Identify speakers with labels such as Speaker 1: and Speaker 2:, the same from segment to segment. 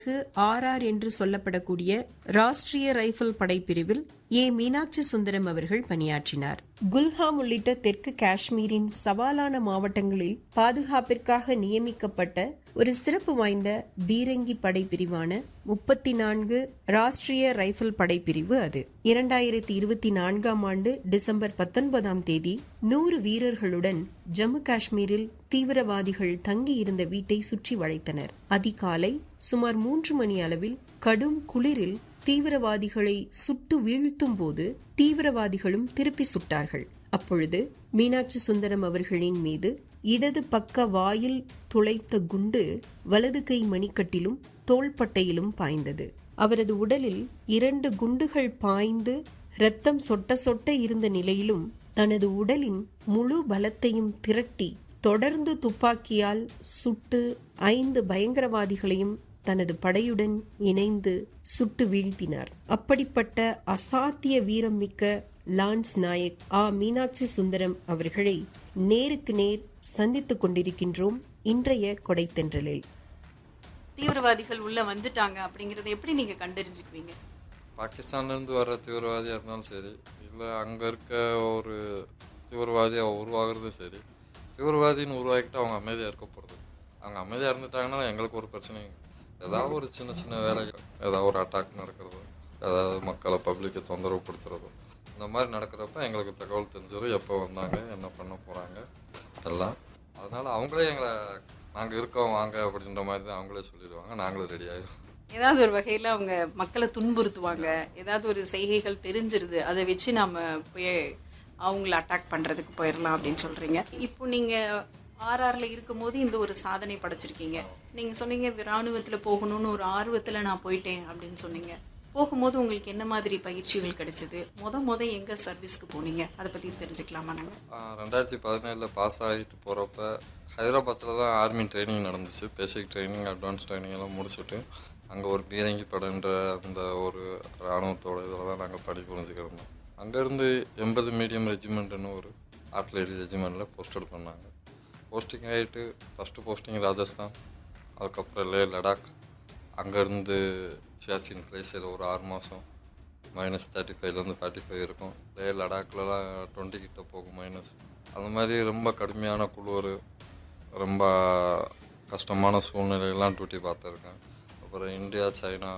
Speaker 1: RR என்று சொல்லப்படக்கூடிய Rashtriya rifle படைப்பிரிவில் ஏ மீனாட்சி சுந்தரம் அவர்கள் பணியாற்றினார் குல்ஹாம் உள்ளிட்ட தெற்கு காஷ்மீரின் சவாலான மாவட்டங்களில் பாதுகாப்பிற்காக நியமிக்கப்பட்ட ஒரு சிறப்பு வாய்ந்த பீரங்கி படைப்பிரிவான முப்பத்தி நான்கு ராஷ்டிரிய ரைபிள் படைப்பிரிவு அது இரண்டாயிரத்தி இருபத்தி நான்காம் ஆண்டு டிசம்பர் பத்தொன்பதாம் தேதி நூறு வீரர்களுடன் ஜம்மு காஷ்மீரில் தீவிரவாதிகள் தங்கியிருந்த வீட்டை சுற்றி வளைத்தனர் அதிகாலை சுமார் மூன்று மணி அளவில் கடும் குளிரில் தீவிரவாதிகளை சுட்டு வீழ்த்தும் போது தீவிரவாதிகளும் திருப்பி சுட்டார்கள் அப்பொழுது மீனாட்சி சுந்தரம் அவர்களின் மீது இடது பக்க வாயில் துளைத்த குண்டு வலது கை மணிக்கட்டிலும் தோள்பட்டையிலும் பாய்ந்தது அவரது உடலில் இரண்டு குண்டுகள் பாய்ந்து இரத்தம் சொட்ட சொட்ட இருந்த நிலையிலும் தனது உடலின் முழு பலத்தையும் திரட்டி தொடர்ந்து துப்பாக்கியால் சுட்டு ஐந்து பயங்கரவாதிகளையும் தனது படையுடன் இணைந்து சுட்டு வீழ்த்தினார் அப்படிப்பட்ட அசாத்திய வீரம் மிக்க லான்ஸ் நாயக் ஆ மீனாட்சி சுந்தரம் அவர்களை நேருக்கு நேர் சந்தித்துக் கொண்டிருக்கின்றோம் இன்றைய கொடைத்தென்றலில்
Speaker 2: தீவிரவாதிகள் உள்ள வந்துட்டாங்க அப்படிங்கறத எப்படி நீங்க கண்டறிஞ்சுக்குவீங்க
Speaker 3: பாகிஸ்தான்லேருந்து வர தீவிரவாதியாக இருந்தாலும் சரி இல்லை அங்கே இருக்க ஒரு தீவிரவாதியாக உருவாகிறதும் சரி தீவிரவாதின்னு உருவாக்கிட்டு அவங்க அமைதியாக இருக்க போகிறது அவங்க அமைதியாக இருந்துட்டாங்கன்னா எங்களுக்கு ஒரு பிரச்சனையும் இல்லை. ஏதாவது ஒரு சின்ன சின்ன வேலைகள் ஏதாவது ஒரு அட்டாக் நடக்கிறதோ ஏதாவது மக்களை பப்ளிக்கை தொந்தரவு படுத்துறதோ இந்த மாதிரி நடக்கிறப்ப எங்களுக்கு தகவல் தெரிஞ்சிடும் எப்போ வந்தாங்க என்ன பண்ண போகிறாங்க எல்லாம் அதனால் அவங்களே எங்களை நாங்கள் இருக்கோம் வாங்க அப்படின்ற மாதிரி தான் அவங்களே சொல்லிடுவாங்க நாங்களும் ரெடி ஆயிடும்
Speaker 2: ஏதாவது ஒரு வகையில அவங்க மக்களை துன்புறுத்துவாங்க ஏதாவது ஒரு செய்கைகள் தெரிஞ்சிருது அதை வச்சு நாம போய் அவங்கள அட்டாக் பண்றதுக்கு போயிடலாம் அப்படின்னு சொல்றீங்க இப்போ நீங்க ஆர்ஆர்ல இருக்கும்போது இந்த ஒரு சாதனை படைச்சிருக்கீங்க நீங்க சொன்னீங்க ராணுவத்துல போகணும்னு ஒரு ஆர்வத்துல நான் போயிட்டேன் அப்படின்னு சொன்னீங்க போகும்போது உங்களுக்கு என்ன மாதிரி பயிற்சிகள் கிடைச்சது முத முத எங்க சர்வீஸ்க்கு போனீங்க அதை பத்தி தெரிஞ்சுக்கலாமா நாங்க
Speaker 3: ஆஹ் ரெண்டாயிரத்தி பதினேழில் பாஸ் ஆகிட்டு போகிறப்ப ஹைதராபாத்தில் தான் ஆர்மி ட்ரைனிங் நடந்துச்சு பேசிக் ட்ரைனிங் அட்வான்ஸ் ட்ரைனிங் எல்லாம் முடிச்சுட்டு அங்கே ஒரு பீரங்கி படைன்ற அந்த ஒரு இராணுவத்தோட இதில் தான் நாங்கள் படி புரிஞ்சுக்கிருந்தோம் அங்கேருந்து எண்பது மீடியம் ரெஜிமெண்ட்னு ஒரு ஆர்ட்லரி ரெஜிமெண்ட்டில் போஸ்டட் பண்ணாங்க போஸ்டிங் ஆகிட்டு ஃபஸ்ட்டு போஸ்டிங் ராஜஸ்தான் அதுக்கப்புறம் லே லடாக் அங்கேருந்து சியாச்சின் கிளேசியர் ஒரு ஆறு மாதம் மைனஸ் தேர்ட்டி ஃபைவ்லேருந்து ஃபார்ட்டி ஃபைவ் இருக்கும் லே லடாக்லலாம் டுவெண்ட்டி கிட்ட போகும் மைனஸ் அந்த மாதிரி ரொம்ப கடுமையான குளிர் ரொம்ப கஷ்டமான சூழ்நிலையெல்லாம் டியூட்டி பார்த்துருக்கேன் அப்புறம் இந்தியா சைனா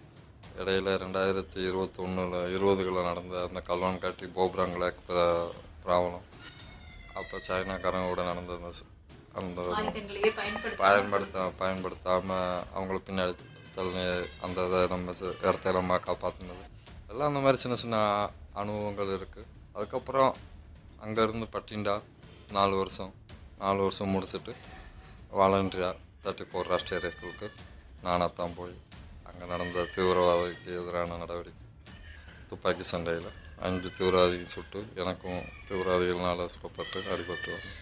Speaker 3: இடையில ரெண்டாயிரத்தி இருபத்தொன்னில் இருபதுகளில் நடந்த அந்த கல்வான் காட்டி போப்ராங் லேக் ப்ராப்ளம் அப்போ சைனாக்காரங்க கூட நடந்த அந்த ச- அந்த
Speaker 2: ஆயுதங்களையே பயன்படுத்த
Speaker 3: பயன்படுத்த பயன்படுத்தாமல் அவங்கள பின்னாடி தள்ளி அந்த இதை நம்ம ச- இடத்த நம்ம காப்பாற்றினது எல்லாம் அந்த மாதிரி சின்ன சின்ன அனுபவங்கள் இருக்குது அதுக்கப்புறம் அங்கேருந்து பட்டிண்டா நாலு வருஷம் நாலு வருஷம் முடிச்சுட்டு வாலண்டியர் தேர்ட்டி ஃபோர் ராஷ்டிரிய ரைஃபிளுக்கு நானாக தான் போய் அங்கே நடந்த தீவிரவாதிக்கு எதிரான நடவடிக்கை துப்பாக்கி சண்டையில் அஞ்சு தீவிரவாதிகள் சுட்டு எனக்கும் தீவிரவாதிகள்னால சுடப்பட்டு அடிபட்டு வந்தேன்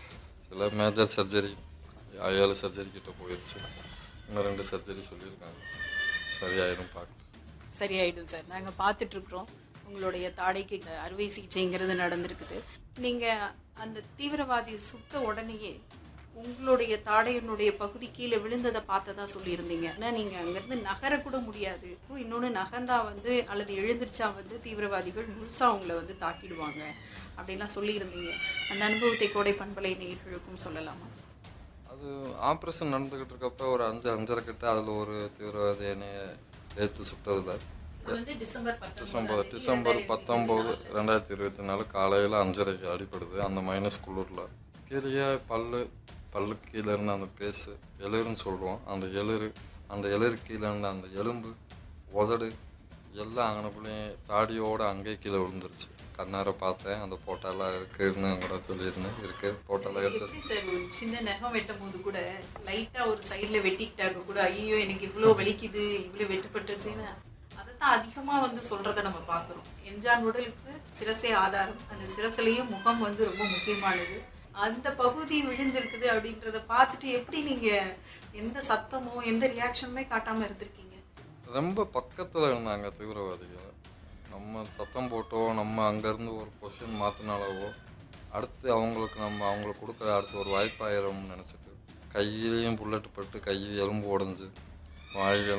Speaker 3: சில மேஜர் சர்ஜரி ஏழு சர்ஜரி கிட்ட போயிடுச்சு இன்னும் ரெண்டு சர்ஜரி சொல்லியிருக்காங்க சரியாயிரும் பார்க்கலாம்
Speaker 2: சரியாயிடும் சார் நாங்கள் பார்த்துட்டு இருக்கிறோம் உங்களுடைய தாடைக்கு அறுவை சிகிச்சைங்கிறது நடந்திருக்குது நீங்கள் அந்த தீவிரவாதி சுட்ட உடனேயே உங்களுடைய தாடையினுடைய பகுதி கீழே விழுந்ததை பார்த்ததா சொல்லியிருந்தீங்க ஏன்னா நீங்கள் அங்கேருந்து நகரக்கூட முடியாது இன்னொன்று நகர்ந்தா வந்து அல்லது எழுந்திருச்சா வந்து தீவிரவாதிகள் முழுசாக அவங்கள வந்து தாக்கிடுவாங்க அப்படின்லாம் சொல்லியிருந்தீங்க அந்த அனுபவத்தை கோடை பண்பலை நேயர்களுக்கும் சொல்லலாமா
Speaker 3: அது ஆப்ரேஷன் நடந்துக்கிட்டு இருக்கப்ப ஒரு அஞ்சு அஞ்சரை கிட்ட அதில் ஒரு தீவிரவாதி என்னைய ஏற்று சுட்டதில்
Speaker 2: அது வந்து டிசம்பர்
Speaker 3: டிசம்பர் டிசம்பர் பத்தொம்போது ரெண்டாயிரத்தி இருபத்தி நாலு காலையில் அஞ்சரைக்கு அடிப்படுது அந்த மைனஸ் குளிரில் கீழே பல்லு பல்லுக்கு கீழே இருந்த அந்த பேசு எளிருன்னு சொல்லுவோம் அந்த எளிரு அந்த எளிரு கீழே இருந்த அந்த எலும்பு உதடு எல்லாம் அங்கனக்குள்ளேயும் தாடியோடு அங்கேயே கீழே விழுந்துருச்சு கண்ணார பார்த்தேன் அந்த போட்டோலாம் இருக்குன்னு கூட சொல்லியிருந்தேன் இருக்கு போட்டோலாம் எடுத்து
Speaker 2: எப்படி சார் ஒரு சின்ன நகம் வெட்டும் போது கூட லைட்டா ஒரு சைடுல வெட்டிக்கிட்டாக்க கூட ஐயோ எனக்கு இவ்வளோ வலிக்குது இவ்வளோ வெட்டுப்பட்டுச்சுன்னு அதைத்தான் அதிகமா வந்து சொல்றத நம்ம பார்க்குறோம் என்ஜான் உடலுக்கு சிரசே ஆதாரம் அந்த சிரசுலையும் முகம் வந்து ரொம்ப முக்கியமானது அந்த பகுதி விழுந்திருக்குது அப்படின்றத பார்த்துட்டு எப்படி நீங்க எந்த சத்தமோ எந்த ரியாக்ஷனுமே காட்டாம இருந்திருக்கீங்க
Speaker 3: ரொம்ப பக்கத்தில் இருந்தாங்க தீவிரவாதிகள் நம்ம சத்தம் போட்டோ நம்ம அங்கேருந்து ஒரு பொசிஷன் மாற்றினாலவோ அடுத்து அவங்களுக்கு நம்ம அவங்களுக்கு கொடுக்குற அடுத்து ஒரு வாய்ப்பாயிரம்னு நினச்சிட்டு கையிலையும் புல்லட் பட்டு கை எலும்பு உடஞ்சி வாயில்